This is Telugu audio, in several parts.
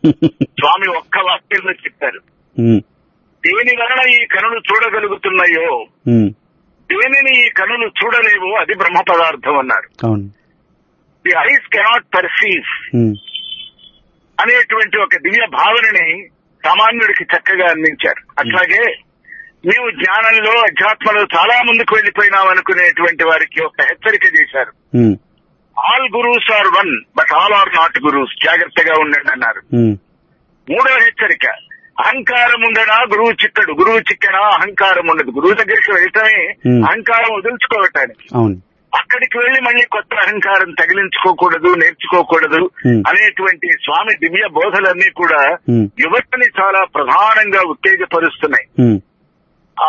స్వామి ఒక్క వాక్యంలో చెప్పారు ఉమ్, దేని వలన ఈ కనులు చూడగలుగుతున్నాయో ఉమ్, దేనిని ఈ కనులు చూడలేవో అది బ్రహ్మ పదార్థం అన్నారు అవును the eyes cannot perceive um, అనేటువంటి ఒక దివ్య భావనని సామాన్యుడికి చక్కగా అందించారు అట్లాగే మేము జ్ఞానంలో అధ్యాత్మలో చాలా ముందుకు వెళ్లిపోయినాం అనుకునేటువంటి వారికి ఒక హెచ్చరిక చేశారు um, all gurus are one but all are not gurus జాగ్రత్తగా ఉండండి అన్నారు ఉమ్, మూడో హెచ్చరిక అహంకారం ఉండనా గురువు చిక్కడు గురువు చిక్కనా అహంకారం ఉండదు గురువు దగ్గరికి వెళ్తమే Hmm. అహంకారం వదులుచుకోవటానికి అవును అక్కడికి వెళ్లి మళ్ళీ కొత్త అహంకారం తగిలించుకోకూడదు నేర్చుకోకూడదు Hmm. అనేటువంటి స్వామి దివ్య బోధలన్నీ కూడా ఉమ్, యువతని చాలా ప్రధానంగా ఉత్తేజపరుస్తున్నాయి ఉమ్, ఆ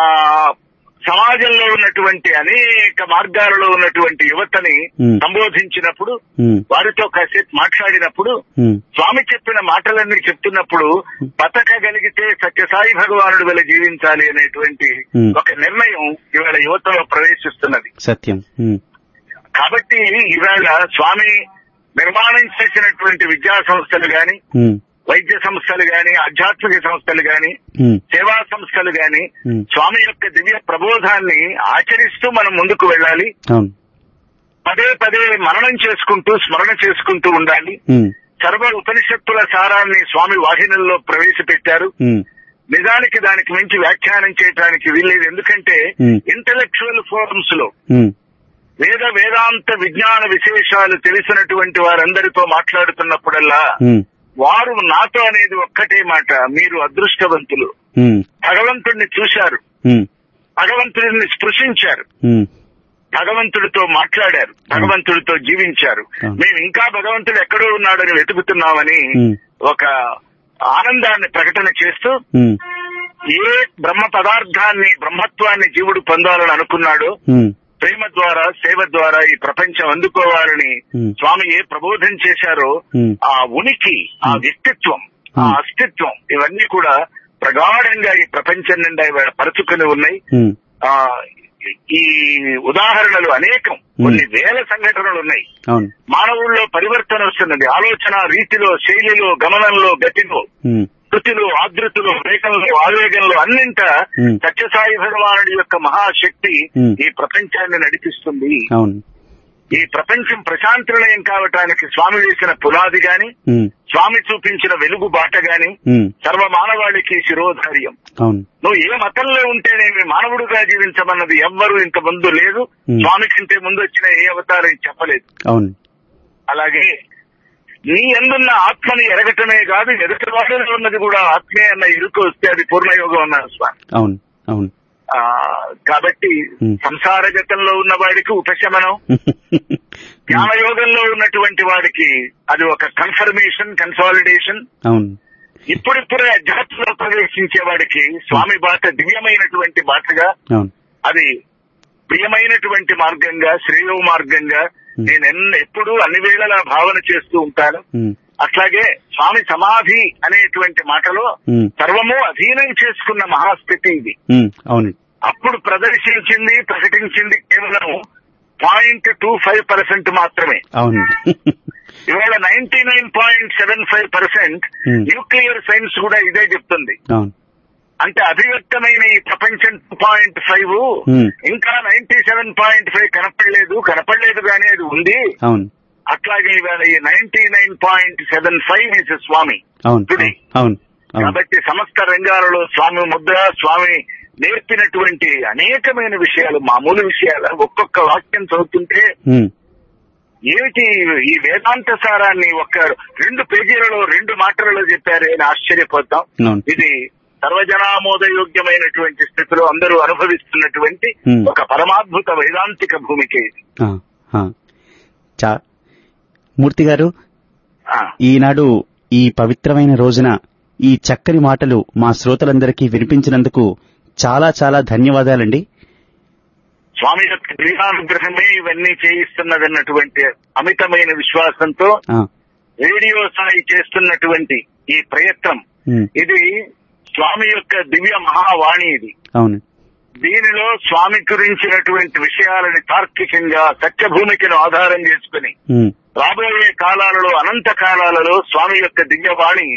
సమాజంలో ఉన్నటువంటి అనేక మార్గాలలో ఉన్నటువంటి యువతని Hmm. సంబోధించినప్పుడు ఉమ్, వారితో కాసేపు మాట్లాడినప్పుడు ఉమ్, స్వామి చెప్పిన మాటలన్నీ చెప్తున్నప్పుడు బతకగలిగితే సత్యసాయి భగవానుడు వల్ల జీవించాలి అనేటువంటి Hmm. ఒక నిర్ణయం ఇవాళ యువతలో ప్రవేశిస్తున్నది సత్యం ఉమ్, కాబట్టి ఇవాళ స్వామి నిర్మాణం చేసినటువంటి విద్యా సంస్థలు గాని ఉమ్, వైద్య సంస్థలు గాని ఆధ్యాత్మిక సంస్థలు గాని ఉమ్, సేవా సంస్థలు గాని Hmm. స్వామి యొక్క దివ్య ప్రబోధాన్ని ఆచరిస్తూ మనం ముందుకు వెళ్ళాలి అవును పదే పదే మననం చేసుకుంటూ స్మరణ చేసుకుంటూ ఉండాలి ఉమ్, సర్వ ఉపనిషత్తుల సారాన్ని స్వామి వాహినుల్లో ప్రవేశపెట్టారు ఉమ్, నిజానికి దానికి మించి వ్యాఖ్యానం చేయడానికి వీల్లేదు ఎందుకంటే Hmm. ఇంటలెక్చువల్ ఫోరమ్స్ లో ఉమ్, వేద వేదాంత విజ్ఞాన విశేషాలు తెలిసినటువంటి వారందరితో మాట్లాడుతున్నప్పుడల్లా ఉమ్, వారు నాతో అనేది ఒక్కటే మాట మీరు అదృష్టవంతులు ఉమ్, భగవంతుడిని చూశారు ఉమ్, భగవంతుడిని స్పృశించారు ఉమ్, భగవంతుడితో మాట్లాడారు భగవంతుడితో జీవించారు Hmm. మేము ఇంకా భగవంతుడు ఎక్కడో ఉన్నాడని వెతుకుతున్నామని ఉమ్, ఒక ఆనందాన్ని ప్రకటన చేస్తూ ఉమ్, ఏ బ్రహ్మ పదార్థాన్ని బ్రహ్మత్వాన్ని జీవుడు పొందాలని అనుకున్నాడో ఉమ్, ప్రేమ ద్వారా సేవ ద్వారా ఈ ప్రపంచం అందుకోవాలని Hmm. స్వామి ఏ ప్రబోధం చేశారో Hmm. ఆ ఉనికి ఆ వ్యక్తిత్వం ఆ Hmm. అస్తిత్వం ఇవన్నీ కూడా ప్రగాఢంగా ఈ ప్రపంచం నిండా ఇవాళ పరుచుకుని ఉన్నాయి ఉమ్, ఆ ఈ ఉదాహరణలు అనేకం కొన్ని వేల సంఘటనలు ఉన్నాయి అవును మానవుల్లో పరివర్తన వస్తున్నది ఆలోచన రీతిలో శైలిలో గమనంలో గతిలో ఉమ్, శృతిలో ఆదృతిలో వేగంలో ఆవేగంలో అన్నింట Hmm. సత్యసాయి భగవానుడి యొక్క మహాశక్తి Hmm. ఈ ప్రపంచాన్ని నడిపిస్తుంది అవును ఈ ప్రపంచం ప్రశాంతనిలయం కావటానికి స్వామి వేసిన పునాది గాని ఉమ్, స్వామి చూపించిన వెలుగు బాట గాని ఉమ్, సర్వ మానవాళికి శిరోధార్యం అవును నువ్వు ఏ మతంలో ఉంటేనేమి మానవుడుగా జీవించమన్నది ఎవ్వరూ ఇంత ముందు లేదు Hmm. స్వామి కంటే ముందు వచ్చిన ఏ అవతారం చెప్పలేదు అవును అలాగే నీ ఎందున్న ఆత్మని ఎరగటమే కాదు ఎదుటి వాడిలో ఉన్నది కూడా ఆత్మే అన్న ఇరుకు వస్తే అది పూర్ణయోగం అన్నారు స్వామి అవును అవును ఆ, కాబట్టి Hmm. సంసార గతంలో ఉన్న వాడికి ఉపశమనం జ్ఞానయోగంలో ఉన్నటువంటి వాడికి అది ఒక కన్ఫర్మేషన్ కన్సాలిడేషన్ అవును ఇప్పుడిప్పుడే అధ్యాత్మలో ప్రవేశించే వాడికి స్వామి బాట దివ్యమైనటువంటి బాటగా అవును అది ప్రియమైనటువంటి మార్గంగా శ్రేయో మార్గంగా నేను ఎన్న ఎప్పుడూ అన్ని వేళలా భావన చేస్తూ ఉంటాను ఉమ్, అట్లాగే స్వామి సమాధి అనేటువంటి మాటలో ఉమ్, సర్వము అధీనం చేసుకున్న మహాస్థితి ఇది ఉమ్, అవును అప్పుడు ప్రదర్శించింది ప్రకటించింది కేవలం పాయింట్ టూ ఫైవ్ పర్సెంట్ మాత్రమే అవును ఇవాళ ninety nine point seven five percent Hmm. Nuclear science కూడా ఇదే చెప్తుంది అవును అంటే అభివ్యక్తమైన ఈ ప్రపంచం టూ పాయింట్ ఫైవ్ Hmm. ఇంకా నైన్టీ సెవెన్ పాయింట్ ఫైవ్ కనపడలేదు కనపడలేదు కానీ అది ఉంది అవును అట్లాగే ఇవాళ ఈ ninety nine point seven five is Swami అవును Today. అవును అవును కాబట్టి సమస్త రంగాలలో స్వామి ముద్ర స్వామి నేర్పినటువంటి అనేకమైన విషయాలు మామూలు విషయాలు ఒక్కొక్క వాక్యం చదువుతుంటే ఉమ్, ఏమిటి ఈ వేదాంత సారాన్ని ఒక రెండు పేజీలలో రెండు మాటలలో చెప్పారే అని ఆశ్చర్యపోతాం అవును ఇది సర్వజనామోదయోగ్యమైనటువంటి స్థితిలో అందరూ అనుభవిస్తున్నటువంటి Hmm. ఒక పరమాద్భుత వేదాంతిక భూమికే ఇది ఆ, ఆ. చా మూర్తి గారు ఆ, ఈనాడు ఈ పవిత్రమైన రోజున ఈ చక్కని మాటలు మా శ్రోతలందరికీ వినిపించినందుకు చాలా చాలా ధన్యవాదాలండి స్వామి యొక్క దివ్యానుగ్రహమే ఇవన్నీ చేయిస్తున్నదన్నటువంటి అమితమైన విశ్వాసంతో ఆ, రేడియో సాయి చేస్తున్నటువంటి ఈ ప్రయత్నం ఉమ్, ఇది స్వామి యొక్క దివ్య మహావాణి ఇది అవును దీనిలో స్వామి గురించినటువంటి విషయాలని తార్కికంగా సత్యభూమికను ఆధారం చేసుకుని ఉమ్, రాబోయే కాలాలలో అనంత కాలాలలో స్వామి యొక్క దివ్యవాణి